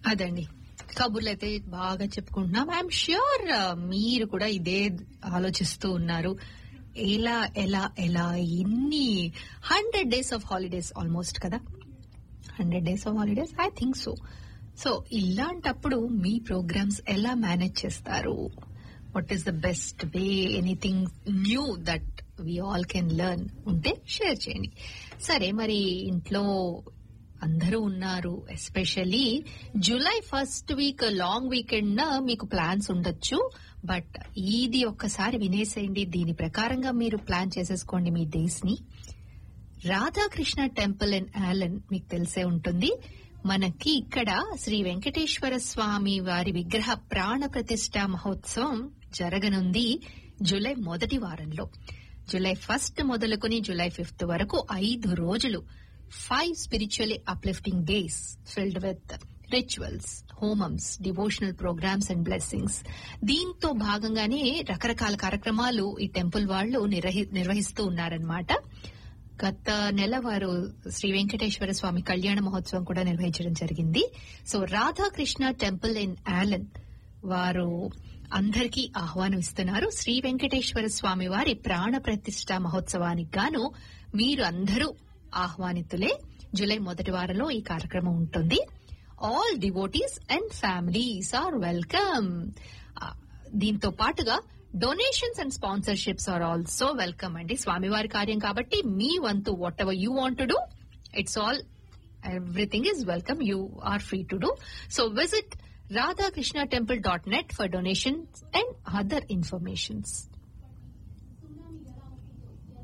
అదండి కబుర్లు అయితే బాగా చెప్పుకుంటున్నాం ఐఎమ్ ష్యూర్ మీరు కూడా ఇదే ఆలోచిస్తూ ఉన్నారు ఎలా ఎలా ఎలా ఎన్ని hundred days of holidays almost కదా hundred days of holidays I think so so ఇలాంటప్పుడు మీ ప్రోగ్రామ్స్ ఎలా మేనేజ్ చేస్తారు what is the best way anything new that we all can learn ఉంటే షేర్ చేయండి సరే మరి ఇంట్లో అందరూ ఉన్నారు especially July first week long weekend మీకు ప్లాన్స్ ఉండొచ్చు బట్ ఇది ఒక్కసారి వినేసేయండి దీని ప్రకారంగా మీరు ప్లాన్ చేసేసుకోండి మీ డేస్ ని రాధాకృష్ణ టెంపుల్ ఇన్ ఆలన్ మీకు తెలిసే ఉంటుంది మనకి ఇక్కడ శ్రీ వెంకటేశ్వర స్వామి వారి విగ్రహ ప్రాణ ప్రతిష్ట మహోత్సవం జరగనుంది జూలై మొదటి వారంలో జూలై ఫస్ట్ మొదలుకొని జూలై ఫిఫ్త్ వరకు ఐదు రోజులు five spiritually uplifting days filled with rituals homams devotional programmes and blessings దీంతో భాగంగానే రకరకాల కార్యక్రమాలు ఈ టెంపుల్ వాళ్ళు నిర్వహి- నిర్వహిస్తూ ఉన్నారనమాట గత నెల వారు శ్రీ వెంకటేశ్వర స్వామి కళ్యాణ మహోత్సవం కూడా నిర్వహించడం జరిగింది so Radha Krishna temple in Allen వారు అందరికీ ఆహ్వానం ఇస్తున్నారు శ్రీ వెంకటేశ్వర స్వామి వారి ప్రాణ ప్రతిష్ట మహోత్సవానికి గాను మీరు అందరూ ఆహ్వానితులే జూలై మొదటి వారంలో ఈ కార్యక్రమం ఉంటుంది all devotees and families are welcome దీంతో పాటుగా donations and sponsorships are also welcome అండి స్వామివారి కార్యం కాబట్టి మీ వంతు whatever you want to do it's all everything is welcome you are free to do so visit radhakrishnatemple.net for donations and other informations.